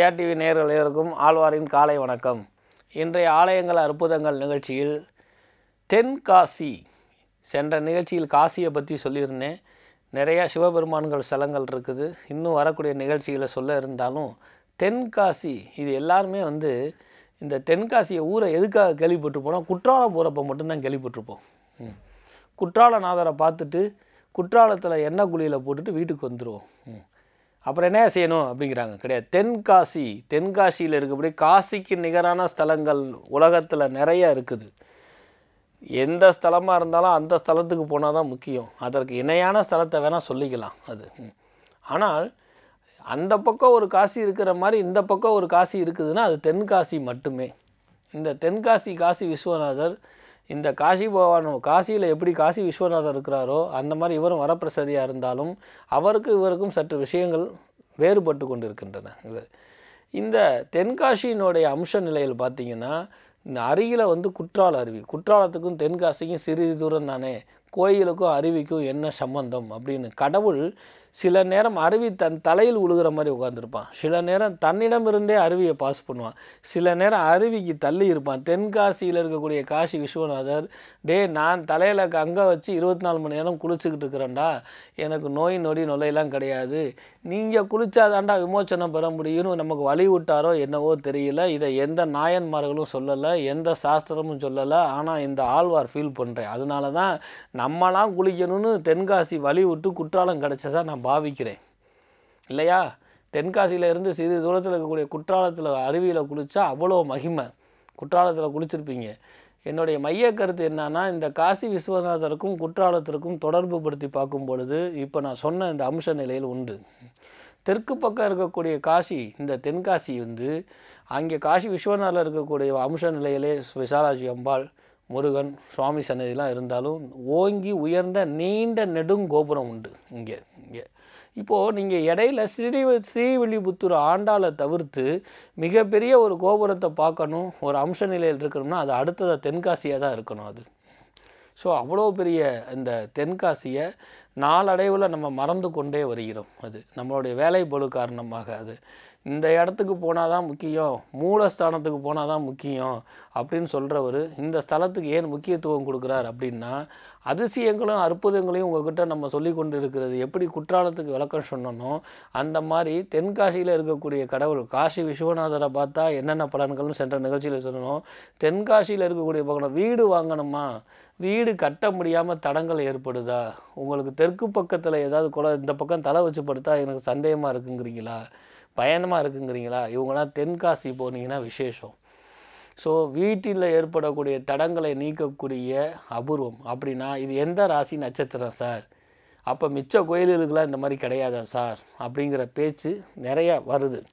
Jaya TV நேயர்கள் அனைவருக்கும் ஆழ்வாரின் காலை வணக்கம் இன்றைய ஆலயங்கள் அற்புதங்கள் நிகழ்ச்சியில் தென்காசி சென்ற நிகழ்ச்சியில் காசியை பற்றி சொல்லியிருந்தேன் நிறையா சிவபெருமான்கள் ஸ்தலங்கள் இருக்குது இன்னும் வரக்கூடிய நிகழ்ச்சிகளை சொல்ல இருந்தாலும் தென்காசி இது எல்லாருமே வந்து இந்த தென்காசியை ஊரை எதுக்காக கேள்விப்பட்டிருப்போம்னா குற்றாலம் போகிறப்ப மட்டும்தான் கேள்விப்பட்டிருப்போம் ம். குற்றாலநாதரை பார்த்துட்டு குற்றாலத்தில் எண்ணெய் குழியில் போட்டுட்டு வீட்டுக்கு வந்துடுவோம் ம். அப்புறம் என்ன செய்யணும் அப்படிங்கிறாங்க கிடையாது தென்காசி தென்காசியில் இருக்கபடி காசிக்கு நிகரான ஸ்தலங்கள் உலகத்தில் நிறைய இருக்குது எந்த ஸ்தலமாக இருந்தாலும் அந்த ஸ்தலத்துக்கு போனால் தான் முக்கியம் அதற்கு இணையான ஸ்தலத்தை வேணால் சொல்லிக்கலாம் அது ம். ஆனால் அந்த பக்கம் ஒரு காசி இருக்கிற மாதிரி இந்த பக்கம் ஒரு காசி இருக்குதுன்னா அது தென்காசி மட்டுமே இந்த தென்காசி காசி விஸ்வநாதர் இந்த காசி பகவான் காசியில் எப்படி காசி விஸ்வநாதர் இருக்கிறாரோ அந்த மாதிரி இவரும் வரப்பிரசாதியாக இருந்தாலும் அவருக்கு இவருக்கும் சற்று விஷயங்கள் வேறுபட்டு கொண்டு இருக்கின்றன இவர் இந்த தென்காசியினுடைய அம்ச நிலையில் பார்த்தீங்கன்னா இந்த அருகில் வந்து குற்றால அருவி குற்றாலத்துக்கும் தென்காசிக்கும் சிறிது தூரம் தானே கோயிலுக்கும் அருவிக்கும் என்ன சம்பந்தம் அப்படின்னு கடவுள் சில நேரம் அருவி தன் தலையில் உழுகிற மாதிரி உட்காந்துருப்பான் சில நேரம் தன்னிடமிருந்தே அருவியை பாஸ் பண்ணுவான் சில நேரம் அருவிக்கு தள்ளி இருப்பான் தென்காசியில் இருக்கக்கூடிய காசி விஸ்வநாதர் டே நான் தலையில் அங்கே வச்சு இருபத்தி நாலு மணி நேரம் குளிச்சுக்கிட்டு இருக்கிறேன்டா எனக்கு நோய் நொடி நொல்லையெல்லாம் கிடையாது நீங்கள் குளிச்சாதாண்டா விமோச்சனம் பெற முடியும்னு நமக்கு வழி விட்டாரோ என்னவோ தெரியல இதை எந்த நாயன்மார்களும் சொல்லலை எந்த சாஸ்திரமும் சொல்லலை ஆனால் இந்த ஆழ்வார் ஃபீல் பண்ணுறேன் அதனால தான் நம்மலாம் குளிக்கணும்னு தென்காசி வழி விட்டு குற்றாலம் கிடச்சதா நான் பாவிக்கிறேன் இல்லையா தென்காசியில இருந்து சிறிது தூரத்தில் இருக்கக்கூடிய குற்றாலத்தில் அருவியில் குளித்தா அவ்வளோ மகிமை குற்றாலத்தில் குளிச்சிருப்பீங்க என்னுடைய மைய கருத்து என்னன்னா இந்த காசி விஸ்வநாதருக்கும் குற்றாலத்திற்கும் தொடர்பு படுத்தி பார்க்கும் பொழுது இப்போ நான் சொன்ன இந்த அம்ச நிலையில் உண்டு தெற்கு பக்கம் இருக்கக்கூடிய காசி இந்த தென்காசி வந்து அங்கே காசி விஸ்வநாதரில் இருக்கக்கூடிய அம்ச நிலையிலே விசாலாஜி அம்பாள் முருகன் சுவாமி சன்னதிலாம் இருந்தாலும் ஓங்கி உயர்ந்த நீண்ட நெடுங்கோபுரம் உண்டு இங்கே இங்கே இப்போது நீங்கள் இடையில ஸ்ரீ ஸ்ரீவில்லிபுத்தூர் ஆண்டாளை தவிர்த்து மிகப்பெரிய ஒரு கோபுரத்தை பார்க்கணும் ஒரு அம்ச நிலையில் இருக்கணும்னா அது அடுத்தது தென்காசியாக தான் இருக்கணும் அது ஸோ அவ்வளோ பெரிய இந்த தென்காசியை நாளடைவில் நம்ம மறந்து கொண்டே வருகிறோம் அது நம்மளுடைய வேலை பளு காரணமாக அது இந்த இடத்துக்கு போனால் தான் முக்கியம் மூலஸ்தானத்துக்கு போனால் தான் முக்கியம் அப்படின்னு சொல்கிறவர் இந்த ஸ்தலத்துக்கு ஏன் முக்கியத்துவம் கொடுக்குறார் அப்படின்னா அதிசயங்களும் அற்புதங்களையும் உங்ககிட்ட நம்ம சொல்லி கொண்டு இருக்கிறது எப்படி குற்றாலத்துக்கு விளக்கம் சொன்னனோ அந்த மாதிரி தென்காசியில் இருக்கக்கூடிய கடவுள் காசி விஸ்வநாதரை பார்த்தா என்னென்ன பலன்கள்னு சென்ற நிகழ்ச்சியில் சொல்லணும் தென்காசியில் இருக்கக்கூடிய பக்கம் வீடு வாங்கணுமா வீடு கட்ட முடியாமல் தடங்கள் ஏற்படுதா உங்களுக்கு தெற்கு பக்கத்தில் ஏதாவது குல இந்த பக்கம் தலை வச்சு படுத்தா எனக்கு சந்தேகமாக இருக்குங்கிறீங்களா பயணமாக இருக்குங்கிறீங்களா இவங்களாம் தென்காசி போனீங்கன்னா விசேஷம் ஸோ வீட்டில் ஏற்படக்கூடிய தடங்களை நீக்கக்கூடிய அபூர்வம் அப்படின்னா இது எந்த ராசி நட்சத்திரம் சார் அப்போ மிச்ச கோயில்களுக்கெல்லாம் இந்த மாதிரி கிடையாதா சார் அப்படிங்கிற பேச்சு நிறையா வருது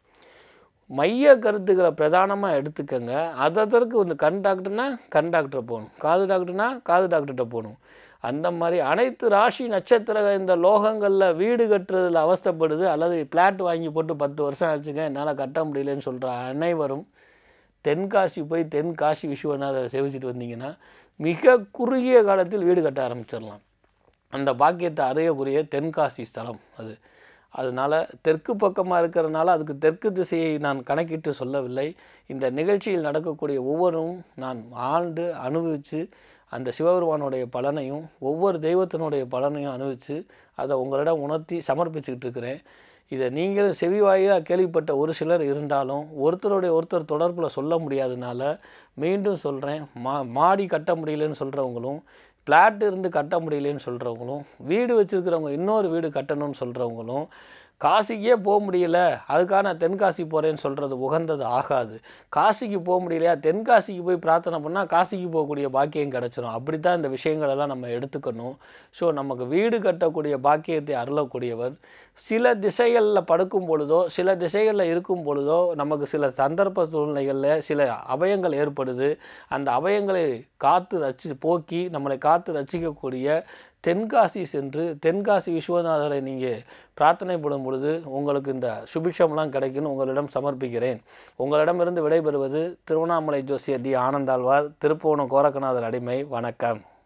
மைய கருத்துக்களை பிரதானமாக எடுத்துக்கங்க அதற்கு வந்து கண் டாக்டர்னா கண் டாக்டரை போகணும் காது டாக்டர்னா காது டாக்டர்கிட்ட போகணும் அந்த மாதிரி அனைத்து ராசி நட்சத்திர இந்த லோகங்களில் வீடு கட்டுறதுல அவஸ்தைப்படுது அல்லது பிளாட் வாங்கி போட்டு பத்து வருஷம் ஆச்சுங்க என்னால் கட்ட முடியலன்னு சொல்கிற அனைவரும் தென்காசி போய் தென்காசி விஸ்வநாதரை சேவிச்சிட்டு வந்தீங்கன்னா மிக குறுகிய காலத்தில் வீடு கட்ட ஆரம்பிச்சிடலாம் அந்த பாக்கியத்தை அறையக்கூடிய தென்காசி ஸ்தலம் அது அதனால் தெற்கு பக்கமாக இருக்கிறதுனால அதுக்கு தெற்கு திசையை நான் கணக்கிட்டு சொல்லவில்லை இந்த நிகழ்ச்சியில் நடக்கக்கூடிய ஒவ்வொரும் நான் ஆண்டு அனுபவித்து அந்த சிவபெருமானுடைய பலனையும் ஒவ்வொரு தெய்வத்தினுடைய பலனையும் அனுபவித்து அதை உங்களிடம் உணர்த்தி சமர்ப்பிச்சுக்கிட்டு இருக்கிறேன் இதை நீங்களும் செவிவாயாக கேள்விப்பட்ட ஒரு சிலர் இருந்தாலும் ஒருத்தருடைய ஒருத்தர் தொடர்பில் சொல்ல முடியாதனால மீண்டும் சொல்கிறேன் மா மாடி கட்ட முடியலன்னு சொல்கிறவங்களும் பிளாட் இருந்து கட்ட முடியலன்னு சொல்கிறவங்களும் வீடு வச்சுருக்கிறவங்க இன்னொரு வீடு கட்டணும்னு சொல்கிறவங்களும் காசிக்கே போக முடியல அதுக்காக நான் தென்காசி போகிறேன்னு சொல்கிறது உகந்தது ஆகாது காசிக்கு போக முடியலையா தென்காசிக்கு போய் பிரார்த்தனை பண்ணால் காசிக்கு போகக்கூடிய பாக்கியம் கிடச்சிரும் அப்படி தான் இந்த விஷயங்களெல்லாம் நம்ம எடுத்துக்கணும் ஸோ நமக்கு வீடு கட்டக்கூடிய பாக்கியத்தை அருளக்கூடியவர் சில திசைகளில் படுக்கும் பொழுதோ சில திசைகளில் இருக்கும் பொழுதோ நமக்கு சில சந்தர்ப்ப சூழ்நிலைகளில் சில அபயங்கள் ஏற்படுது அந்த அபயங்களை காத்து ரசி போக்கி நம்மளை காத்து ரசிக்கக்கூடிய தென்காசி சென்று தென்காசி விஸ்வநாதரை நீங்கள் பிரார்த்தனைப்படும் பொழுது உங்களுக்கு இந்த சுபிக்ஷம்லாம் கிடைக்கும்னு உங்களிடம் சமர்ப்பிக்கிறேன் உங்களிடமிருந்து விடைபெறுவது திருவண்ணாமலை ஜோசியர் டி ஆனந்தாழ்வார் திருப்போணம் கோரக்கநாதர் அடிமை வணக்கம்